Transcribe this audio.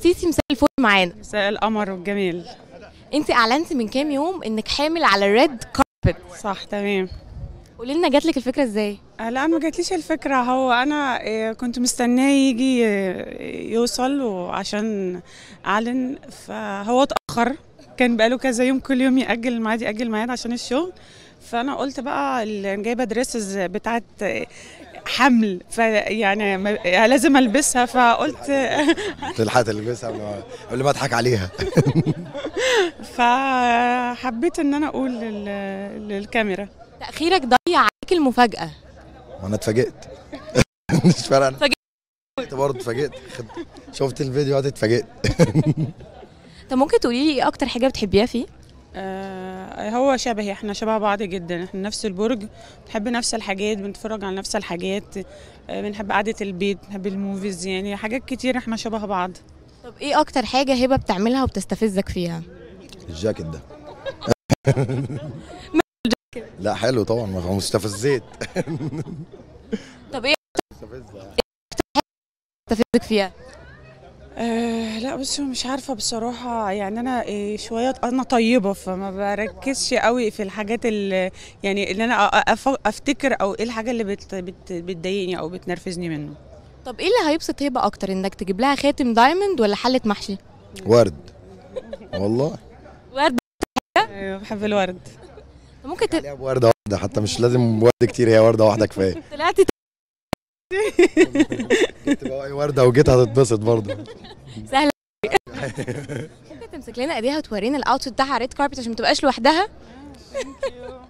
سيسي مساء الفل معانا مساء القمر والجميل انت اعلنتي من كام يوم انك حامل على الريد كاربت صح تمام قولي لنا جات لك الفكره ازاي آه، لا ما جاتليش الفكرة هو أنا آه، كنت مستناه يجي آه، يوصل وعشان أعلن فهو اتأخر كان بقاله كذا يوم كل يوم يأجل الميعاد يأجل الميعاد عشان الشغل فأنا قلت بقى اللي جايبة دريسز بتاعت آه، حمل فيعني ما- لازم ألبسها فقلت تلحق تلبسها قبل ما قبل ما اضحك عليها فحبيت إن أنا أقول لل- للكاميرا تاخيرك ضيع عليك المفاجاه وانا اتفاجئت مش فارقه انا اتفاجئت. اتفاجئت برضه اتفاجئت خد- شفت الفيديو اتفاجئت طب ممكن تقولي لي ايه اكتر حاجه بتحبيها فيه آه، هو شبهي احنا شبه بعض جدا احنا نفس البرج بنحب نفس الحاجات بنتفرج على نفس الحاجات آه، بنحب قعدة البيت بنحب الموفيز يعني حاجات كتير احنا شبه بعض طب ايه اكتر حاجه هبه بتعملها وبتستفزك فيها الجاكيت ده لا حلو طبعا ما هو مستفزيت طب ايه مستفز بتستفزك فيها آه لا بس مش عارفة بصراحة يعني أنا آه، شوية أنا طيبة فما بركزش قوي في الحاجات اللي يعني اللي أنا أ- أف- أفتكر أو إيه الحاجة اللي بت بت بتضايقني أو بتنرفزني منه طب ايه اللي هيبسط هبه اكتر انك تجيب لها خاتم دايموند ولا حله محشي ورد والله ورد آه، بحب الورد طب ممكن ت... عليها بوردة واحدة حتى مش لازم ورد كتير هي وردة واحدة كفاية طلعتي جبت بقى اي وردة وجيت هتتبسط برضه سهله ممكن تمسك لنا ايديها وتورينا الاوتفيت بتاعها ريد كاربت عشان ما تبقاش لوحدها